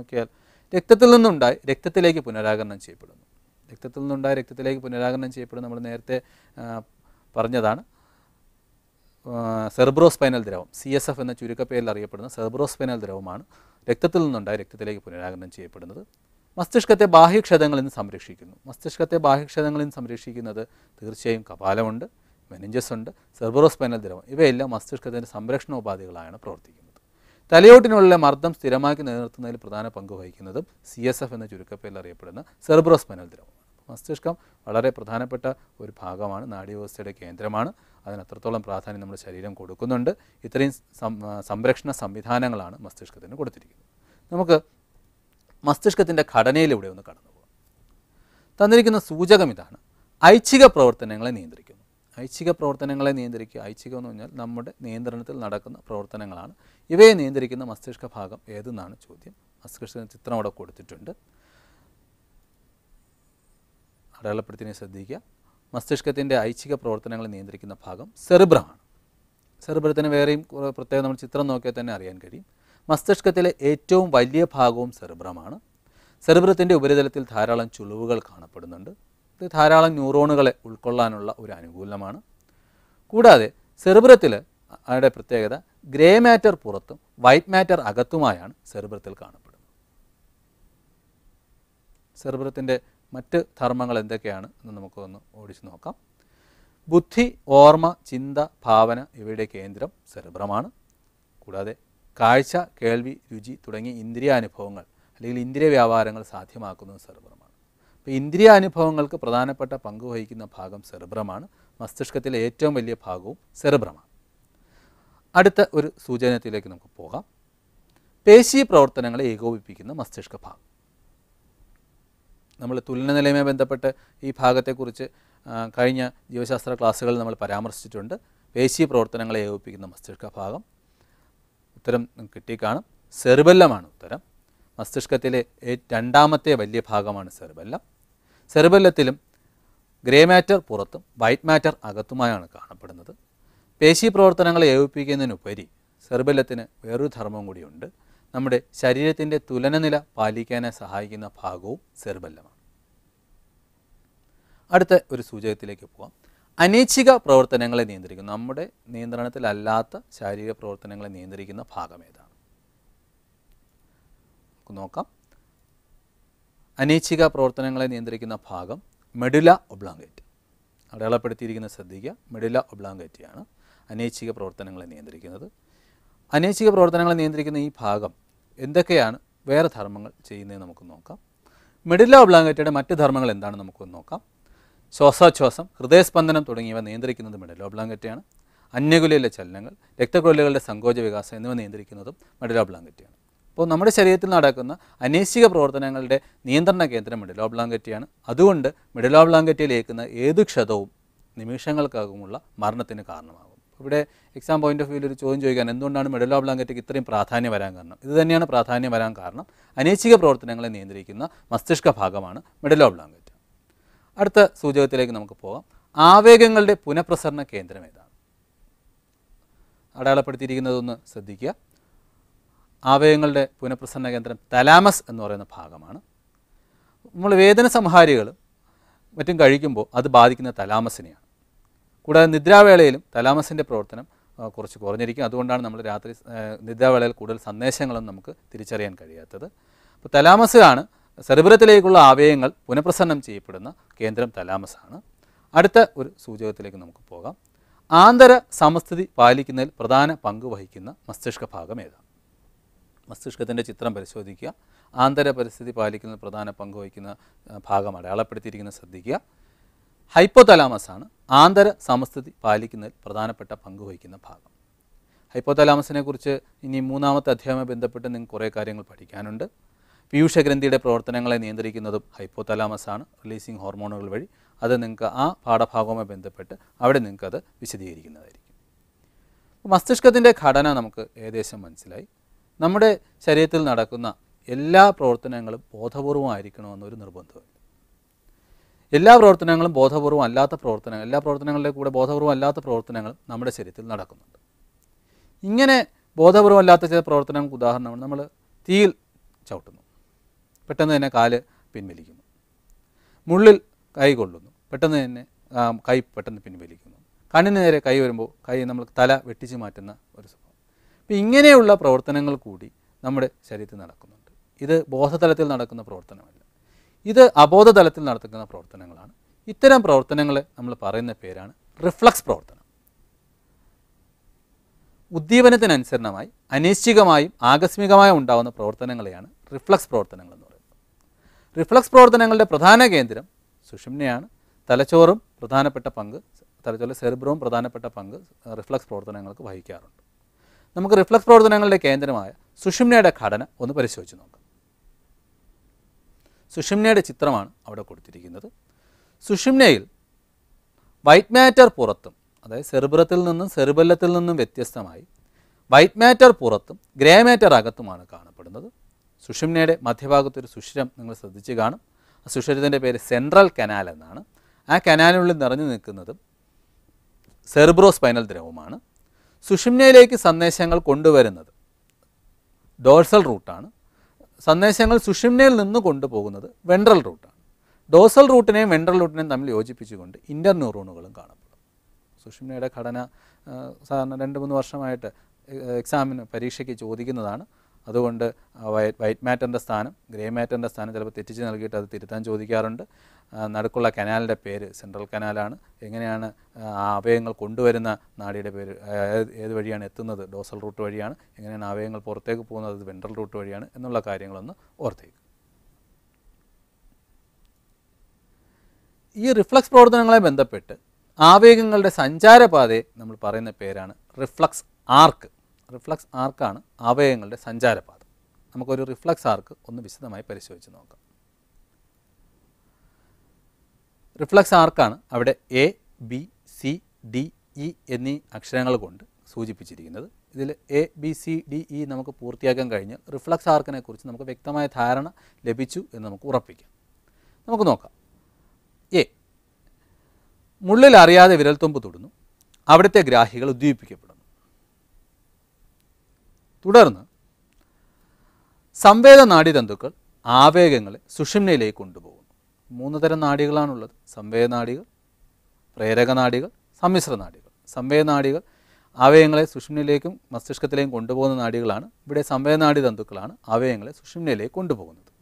നോക്കിയാൽ രക്തത്തിൽ നിന്നുണ്ടായി രക്തത്തിലേക്ക് പുനരാകരണം ചെയ്യപ്പെടുന്നു രക്തത്തിൽ നിന്നുണ്ടായ രക്തത്തിലേക്ക് പുനരാകരണം ചെയ്യപ്പെടുന്നു നമ്മൾ നേരത്തെ ആ, പറഞ്ഞതാണ് സെർബ്രോസ്പൈനൽ ദ്രവം സി എസ് എഫ് എന്ന ചുരുക്കപ്പേരിൽ അറിയപ്പെടുന്ന സെർബ്രോസ്പൈനൽ ദ്രവമാണ് രക്തത്തിൽ നിന്നുണ്ടായ രക്തത്തിലേക്ക് പുനരാകരണം ചെയ്യപ്പെടുന്നത് മസ്തിഷ്കത്തെ ബാഹ്യക്ഷതങ്ങളിൽ നിന്ന് സംരക്ഷിക്കുന്നു മസ്തിഷ്കത്തെ ബാഹ്യക്ഷതങ്ങളിൽ നിന്ന് സംരക്ഷിക്കുന്നത് തീർച്ചയായും കപാലമുണ്ട് മെനിഞ്ചസ് ഉണ്ട് സെർബ്രോസ്പൈനൽ ദ്രവം ഇവയെല്ലാം മസ്തിഷ്കത്തിൻ്റെ സംരക്ഷണോപാധികളായാണ് പ്രവർത്തിക്കുന്നത് തലയോട്ടിനുള്ള മർദ്ദം സ്ഥിരമാക്കി നിലനിർത്തുന്നതിൽ പ്രധാന പങ്ക് വഹിക്കുന്നതും സി എസ് എഫ് എന്ന ചുരുക്കപ്പേരിൽ അറിയപ്പെടുന്ന സെർബ്രോസ്പൈനൽ ദ്രവമാണ് മസ്തിഷ്കം വളരെ പ്രധാനപ്പെട്ട ഒരു ഭാഗമാണ് നാഡീവ്യവസ്ഥയുടെ കേന്ദ്രമാണ് അതിന് അത്രത്തോളം പ്രാധാന്യം നമ്മുടെ ശരീരം കൊടുക്കുന്നുണ്ട് ഇത്രയും സം- ആ, സംരക്ഷണ സംവിധാനങ്ങളാണ് മസ്തിഷ്കത്തിന് കൊടുത്തിരിക്കുന്നത് നമുക്ക് മസ്തിഷ്കത്തിൻ്റെ ഘടനയിലൂടെ ഒന്ന് കടന്നു പോകാം തന്നിരിക്കുന്ന സൂചകം ഇതാണ് ഐച്ഛിക പ്രവർത്തനങ്ങളെ നിയന്ത്രിക്കുന്നു ഐച്ഛിക പ്രവർത്തനങ്ങളെ നിയന്ത്രിക്കുക ഐച്ഛികം എന്ന് പറഞ്ഞാൽ നമ്മുടെ നിയന്ത്രണത്തിൽ നടക്കുന്ന പ്രവർത്തനങ്ങളാണ് ഇവയെ നിയന്ത്രിക്കുന്ന മസ്തിഷ്ക ഭാഗം ഏതെന്നാണ് ചോദ്യം മസ്തിഷ്കത്തിന് ചിത്രം അവിടെ കൊടുത്തിട്ടുണ്ട് അടയാളപ്പെടുത്തിനെ ശ്രദ്ധിക്കുക മസ്തിഷ്കത്തിൻ്റെ ഐച്ഛിക പ്രവർത്തനങ്ങളെ നിയന്ത്രിക്കുന്ന ഭാഗം സെറിബ്രമാണ് സെറിബ്രത്തിന് വേറെയും കുറേ പ്രത്യേകം നമ്മൾ ചിത്രം നോക്കിയാൽ തന്നെ അറിയാൻ കഴിയും മസ്തിഷ്കത്തിലെ ഏറ്റവും വലിയ ഭാഗവും സെറിബ്രമാണ് സെറിബ്രത്തിൻ്റെ ഉപരിതലത്തിൽ ധാരാളം ചുളിവുകൾ കാണപ്പെടുന്നുണ്ട് ഇത് ധാരാളം ന്യൂറോണുകളെ ഉൾക്കൊള്ളാനുള്ള ഒരു അനുകൂലമാണ് കൂടാതെ സെറിബ്രത്തിൽ അവയുടെ പ്രത്യേകത ഗ്രേ മാറ്റർ പുറത്തും വൈറ്റ് മാറ്റർ അകത്തുമായാണ് സെറിബ്രത്തിൽ കാണപ്പെടുന്നത് സെറിബ്രത്തിൻ്റെ മറ്റ് ധർമ്മങ്ങൾ എന്തൊക്കെയാണ് എന്ന് നമുക്കൊന്ന് ഓടിച്ചു നോക്കാം ബുദ്ധി ഓർമ്മ ചിന്ത ഭാവന ഇവയുടെ കേന്ദ്രം സെറിബ്രമാണ് കൂടാതെ കാഴ്ച കേൾവി രുചി തുടങ്ങിയ ഇന്ദ്രിയാനുഭവങ്ങൾ അല്ലെങ്കിൽ ഇന്ദ്രിയ വ്യാപാരങ്ങൾ സാധ്യമാക്കുന്നത് സെറിബ്രമാണ് അപ്പോൾ ഇന്ദ്രിയാനുഭവങ്ങൾക്ക് പ്രധാനപ്പെട്ട പങ്ക് വഹിക്കുന്ന ഭാഗം സെറിബ്രമാണ് മസ്തിഷ്കത്തിലെ ഏറ്റവും വലിയ ഭാഗവും സെറിബ്രമാണ് അടുത്ത ഒരു സൂചനത്തിലേക്ക് നമുക്ക് പോകാം പേശി പ്രവർത്തനങ്ങളെ ഏകോപിപ്പിക്കുന്ന മസ്തിഷ്ക ഭാഗം നമ്മൾ തുലന നിലയുമായി ബന്ധപ്പെട്ട് ഈ ഭാഗത്തെക്കുറിച്ച് ആ, കഴിഞ്ഞ ജീവശാസ്ത്ര ക്ലാസ്സുകളിൽ നമ്മൾ പരാമർശിച്ചിട്ടുണ്ട് പേശി പ്രവർത്തനങ്ങളെ ഏകോപിപ്പിക്കുന്ന മസ്തിഷ്ക ഭാഗം ഉത്തരം നിങ്ങൾക്ക് കിട്ടിക്കാണും സെറിബെല്ലമാണ് ഉത്തരം മസ്തിഷ്കത്തിലെ ഏ- രണ്ടാമത്തെ വലിയ ഭാഗമാണ് സെറിബെല്ലം സെറിബെല്ലത്തിലും ഗ്രേ മാറ്റർ പുറത്തും വൈറ്റ് മാറ്റർ അകത്തുമായാണ് കാണപ്പെടുന്നത് പേശി പ്രവർത്തനങ്ങളെ ഏകോപിപ്പിക്കുന്നതിനുപരി സെറിബെല്ലത്തിന് വേറൊരു ധർമ്മം കൂടിയുണ്ട് നമ്മുടെ ശരീരത്തിൻ്റെ തുലനനില പാലിക്കാനായി സഹായിക്കുന്ന ഭാഗവും സെറിബെല്ലമാണ് അടുത്ത ഒരു സൂചകത്തിലേക്ക് പോകാം അനൈച്ഛിക പ്രവർത്തനങ്ങളെ നിയന്ത്രിക്കുന്നു നമ്മുടെ നിയന്ത്രണത്തിലല്ലാത്ത ശാരീരിക പ്രവർത്തനങ്ങളെ നിയന്ത്രിക്കുന്ന ഭാഗം ഏതാണ് നമുക്ക് നോക്കാം അനൈച്ഛിക പ്രവർത്തനങ്ങളെ നിയന്ത്രിക്കുന്ന ഭാഗം മെഡുല ഒബ്ലാങ്കേറ്റ് അടയാളപ്പെടുത്തിയിരിക്കുന്ന ശ്രദ്ധിക്കുക മെഡുല ഒബ്ലാങ്കേറ്റിയാണ് അനൈച്ഛിക പ്രവർത്തനങ്ങളെ നിയന്ത്രിക്കുന്നത് അനൈച്ഛിക പ്രവർത്തനങ്ങളെ നിയന്ത്രിക്കുന്ന ഈ ഭാഗം എന്തൊക്കെയാണ് വേറെ ധർമ്മങ്ങൾ ചെയ്യുന്നത് നമുക്ക് നോക്കാം മെഡില്ല ഒബ്ലാങ്കേറ്റയുടെ മറ്റ് ധർമ്മങ്ങൾ എന്താണെന്ന് നമുക്കൊന്ന് നോക്കാം ശ്വാസോച്ഛ്വാസം ഹൃദയസ്പന്ദനം തുടങ്ങിയവ നിയന്ത്രിക്കുന്നത് മെഡില്ല ഒബ്ലാങ്കറ്റയാണ് അന്യകുലയിലെ ചലനങ്ങൾ രക്തക്കൊള്ളുകളുടെ സങ്കോച വികാസം എന്നിവ നിയന്ത്രിക്കുന്നതും മെഡില ഒബ്ലാങ്കറ്റയാണ് അപ്പോൾ നമ്മുടെ ശരീരത്തിൽ നടക്കുന്ന അനൈശ്ചിക പ്രവർത്തനങ്ങളുടെ നിയന്ത്രണ കേന്ദ്രം മെഡില ഒബ്ലാങ്കറ്റയാണ് അതുകൊണ്ട് മെഡില ഒബ്ലാങ്കറ്റയിൽ ഏൽക്കുന്ന ഏത് ക്ഷതവും നിമിഷങ്ങൾക്കകമുള്ള മരണത്തിന് കാരണമാകും ഇവിടെ എക്സാം പോയിന്റ് ഓഫ് വ്യൂവിൽ ഒരു ചോദ്യം ചോദിക്കാൻ എന്തുകൊണ്ടാണ് മെഡൽ ഓഫ് ബ്ലാങ്കറ്റയ്ക്ക് ഇത്രയും പ്രാധാന്യം വരാൻ കാരണം ഇത് തന്നെയാണ് പ്രാധാന്യം വരാൻ കാരണം അനൈച്ഛിക പ്രവർത്തനങ്ങളെ നിയന്ത്രിക്കുന്ന മസ്തിഷ്ക ഭാഗമാണ് മെഡൽ ഓഫ് ബ്ലാങ്കറ്റ് അടുത്ത സൂചകത്തിലേക്ക് നമുക്ക് പോകാം ആവേഗങ്ങളുടെ പുനഃപ്രസരണ കേന്ദ്രം ഏതാണ് അടയാളപ്പെടുത്തിയിരിക്കുന്നതൊന്ന് ശ്രദ്ധിക്കുക ആവേഗങ്ങളുടെ പുനഃപ്രസരണ കേന്ദ്രം തലാമസ് എന്ന് പറയുന്ന ഭാഗമാണ് നമ്മൾ വേദന സംഹാരികളും മറ്റും കഴിക്കുമ്പോൾ അത് ബാധിക്കുന്ന തലാമസിനെയാണ് കൂടാതെ നിദ്രാവേളയിലും തലാമസിൻ്റെ പ്രവർത്തനം ആ, കുറച്ച് കുറഞ്ഞിരിക്കും അതുകൊണ്ടാണ് നമ്മൾ രാത്രി ആ, നിദ്രാവേളയിൽ കൂടുതൽ സന്ദേശങ്ങളും നമുക്ക് തിരിച്ചറിയാൻ കഴിയാത്തത് അപ്പോൾ തലാമസിലാണ് സെറിബ്രത്തിലേക്കുള്ള ആവയവങ്ങൾ പുനഃപ്രസരണം ചെയ്യപ്പെടുന്ന കേന്ദ്രം തലാമസാണ് അടുത്ത ഒരു സൂചകത്തിലേക്ക് നമുക്ക് പോകാം ആന്തര സമസ്ഥിതി പാലിക്കുന്നതിൽ പ്രധാന പങ്ക് വഹിക്കുന്ന മസ്തിഷ്ക ഭാഗം ഏതാണ് മസ്തിഷ്കത്തിൻ്റെ ചിത്രം പരിശോധിക്കുക ആന്തര പരിസ്ഥിതി പാലിക്കുന്നതിൽ പ്രധാന പങ്ക് വഹിക്കുന്ന ആ, ഭാഗം അടയാളപ്പെടുത്തിയിരിക്കുന്ന ശ്രദ്ധിക്കുക ഹൈപ്പോതലാമസ് ആണ് ആന്തര സമസ്ഥിതി പാലിക്കുന്നതിൽ പ്രധാനപ്പെട്ട പങ്ക് വഹിക്കുന്ന ഭാഗം ഹൈപ്പോതലാമസിനെ കുറിച്ച് ഇനി മൂന്നാമത്തെ അധ്യായവുമായി ബന്ധപ്പെട്ട് നിങ്ങൾക്ക് കുറേ കാര്യങ്ങൾ പഠിക്കാനുണ്ട് പീയൂഷഗ്രന്ഥിയുടെ പ്രവർത്തനങ്ങളെ നിയന്ത്രിക്കുന്നതും ഹൈപ്പോതലാമസ് ആണ് റിലീസിങ് ഹോർമോണുകൾ വഴി അത് നിങ്ങൾക്ക് ആ പാഠഭാഗവുമായി ബന്ധപ്പെട്ട് അവിടെ നിങ്ങൾക്കത് വിശദീകരിക്കുന്നതായിരിക്കും അപ്പോൾ മസ്തിഷ്കത്തിൻ്റെ ഘടന നമുക്ക് ഏകദേശം മനസ്സിലായി നമ്മുടെ ശരീരത്തിൽ നടക്കുന്ന എല്ലാ പ്രവർത്തനങ്ങളും ബോധപൂർവമായിരിക്കണമെന്നൊരു നിർബന്ധമില്ല എല്ലാ പ്രവർത്തനങ്ങളും ബോധപൂർവം അല്ലാത്ത പ്രവർത്തനങ്ങൾ എല്ലാ പ്രവർത്തനങ്ങളുടെ കൂടെ ബോധപൂർവം അല്ലാത്ത പ്രവർത്തനങ്ങളും നമ്മുടെ ശരീരത്തിൽ നടക്കുന്നുണ്ട് ഇങ്ങനെ ബോധപൂർവം അല്ലാത്ത ചില പ്രവർത്തനങ്ങൾക്ക് ഉദാഹരണമാണ് നമ്മൾ തീയിൽ ചവിട്ടുന്നു പെട്ടെന്ന് തന്നെ കാല് പിൻവലിക്കുന്നു മുള്ളിൽ കൈ കൊള്ളുന്നു പെട്ടെന്ന് തന്നെ ആ, കൈ പെട്ടെന്ന് പിൻവലിക്കുന്നു കണ്ണിന് നേരെ കൈ വരുമ്പോൾ കൈ നമ്മൾ തല വെട്ടിച്ച് മാറ്റുന്ന ഒരു സ്വഭാവം അപ്പോൾ ഇങ്ങനെയുള്ള പ്രവർത്തനങ്ങൾ കൂടി നമ്മുടെ ശരീരത്തിൽ നടക്കുന്നുണ്ട് ഇത് ബോധതലത്തിൽ നടക്കുന്ന പ്രവർത്തനമല്ല ഇത് അബോധതലത്തിൽ നടത്തുന്ന പ്രവർത്തനങ്ങളാണ് ഇത്തരം പ്രവർത്തനങ്ങളെ നമ്മൾ പറയുന്ന പേരാണ് റിഫ്ലക്സ് പ്രവർത്തനം ഉദ്ദീപനത്തിനനുസരണമായി അനിശ്ചിതമായും ആകസ്മികമായും ഉണ്ടാകുന്ന പ്രവർത്തനങ്ങളെയാണ് റിഫ്ലക്സ് പ്രവർത്തനങ്ങൾ എന്ന് പറയുന്നത് റിഫ്ലക്സ് പ്രവർത്തനങ്ങളുടെ പ്രധാന കേന്ദ്രം സുഷുമ്നയാണ് തലച്ചോറും പ്രധാനപ്പെട്ട പങ്ക് തലച്ചോറിലെ സെറിബ്രവും പ്രധാനപ്പെട്ട പങ്ക് റിഫ്ലക്സ് പ്രവർത്തനങ്ങൾക്ക് വഹിക്കാറുണ്ട് നമുക്ക് റിഫ്ലക്സ് പ്രവർത്തനങ്ങളുടെ കേന്ദ്രമായ സുഷുമ്നയുടെ ഘടന ഒന്ന് പരിശോധിച്ച് നോക്കാം സുഷുമ്നയുടെ ചിത്രമാണ് അവിടെ കൊടുത്തിരിക്കുന്നത് സുഷുമ്നയിൽ വൈറ്റ് മാറ്റർ പുറത്തും അതായത് സെറിബ്രത്തിൽ നിന്നും സെറിബല്ലത്തിൽ നിന്നും വ്യത്യസ്തമായി വൈറ്റ് മാറ്റർ പുറത്തും ഗ്രേ മാറ്റർ അകത്തുമാണ് കാണപ്പെടുന്നത് സുഷുമ്നയുടെ മധ്യഭാഗത്തൊരു സുഷിരം നിങ്ങൾ ശ്രദ്ധിച്ച് കാണും ആ സുഷിരത്തിൻ്റെ പേര് സെൻട്രൽ കനാൽ എന്നാണ് ആ കനാലിനുള്ളിൽ നിറഞ്ഞു നിൽക്കുന്നതും സെറിബ്രോസ്പൈനൽ ദ്രവമാണ് സുഷുമ്നയിലേക്ക് സന്ദേശങ്ങൾ കൊണ്ടുവരുന്നത് ഡോർസൽ റൂട്ടാണ് സന്ദേശങ്ങൾ സുഷുമ്നയിൽ നിന്ന് കൊണ്ടുപോകുന്നത് വെൻട്രൽ റൂട്ടാണ് ഡോസൽ റൂട്ടിനെയും വെൻട്രൽ റൂട്ടിനെയും തമ്മിൽ യോജിപ്പിച്ചുകൊണ്ട് ഇൻ്റർ ന്യൂറോണുകളും കാണപ്പെടും സുഷുമ്നയുടെ ഘടന ആ, സാധാരണ രണ്ട് മൂന്ന് വർഷമായിട്ട് എ- എക്സാമിന് പരീക്ഷയ്ക്ക് ചോദിക്കുന്നതാണ് അതുകൊണ്ട് ആ വൈറ്റ് വൈറ്റ് മാറ്ററിൻ്റെ സ്ഥാനം ഗ്രേ മാറ്ററിൻ്റെ സ്ഥാനം ചിലപ്പോൾ തെറ്റിച്ച് നൽകിയിട്ട് അത് തിരുത്താൻ ചോദിക്കാറുണ്ട് ആ, നടുക്കുള്ള കനാലിൻ്റെ പേര് സെൻട്രൽ കനാലാണ് എങ്ങനെയാണ് ആ അവയവങ്ങൾ കൊണ്ടുവരുന്ന നാടിയുടെ പേര് ആ, ഏത് ഏത് വഴിയാണ് എത്തുന്നത് ഡോസൽ റൂട്ട് വഴിയാണ് എങ്ങനെയാണ് അവയവങ്ങൾ പുറത്തേക്ക് പോകുന്നത് അത് വെൻട്രൽ റൂട്ട് വഴിയാണ് എന്നുള്ള കാര്യങ്ങളൊന്ന് ഓർത്തേക്ക് ഈ റിഫ്ലക്സ് പ്രവർത്തനങ്ങളെ ബന്ധപ്പെട്ട് ആവേഗങ്ങളുടെ സഞ്ചാരപാതയെ നമ്മൾ പറയുന്ന പേരാണ് റിഫ്ലക്സ് ആർക്ക് റിഫ്ലക്സ് ആർക്കാണ് ആവേഗങ്ങളുടെ സഞ്ചാരപാത നമുക്കൊരു റിഫ്ലക്സ് ആർക്ക് ഒന്ന് വിശദമായി പരിശോധിച്ച് നോക്കാം റിഫ്ലക്സ് ആർക്കാണ് അവിടെ A B C D E എന്നീ അക്ഷരങ്ങൾ കൊണ്ട് സൂചിപ്പിച്ചിരിക്കുന്നത് ഇതിൽ A B C D E നമുക്ക് പൂർത്തിയാക്കാൻ കഴിഞ്ഞാൽ റിഫ്ലക്സ് ആർക്കിനെ കുറിച്ച് നമുക്ക് വ്യക്തമായ ധാരണ ലഭിച്ചു എന്ന് നമുക്ക് ഉറപ്പിക്കാം നമുക്ക് നോക്കാം എ മുള്ളിൽ അറിയാതെ വിരൽത്തുമ്പ് തൊടുന്നു അവിടുത്തെ ഗ്രാഹികൾ ഉദ്ദീപിക്കപ്പെടുന്നു തുടർന്ന് സംവേദ നാഡീതന്തുക്കൾ ആവേഗങ്ങളെ സുഷുമ്നയിലേക്ക് കൊണ്ടുപോകുന്നു മൂന്ന് തരം നാഡികളാണുള്ളത് സംവേദ നാഡികൾ പ്രേരക നാഡികൾ സമ്മിശ്ര നാഡികൾ സംവേദ നാഡികൾ അവയവങ്ങളെ സുഷുമ്നയിലേക്കും മസ്തിഷ്കത്തിലേക്കും കൊണ്ടുപോകുന്ന നാഡികളാണ് ഇവിടെ സംവേദനാഡി തന്തുക്കളാണ് അവയവങ്ങളെ സുഷുമ്നയിലേക്ക് കൊണ്ടുപോകുന്നത്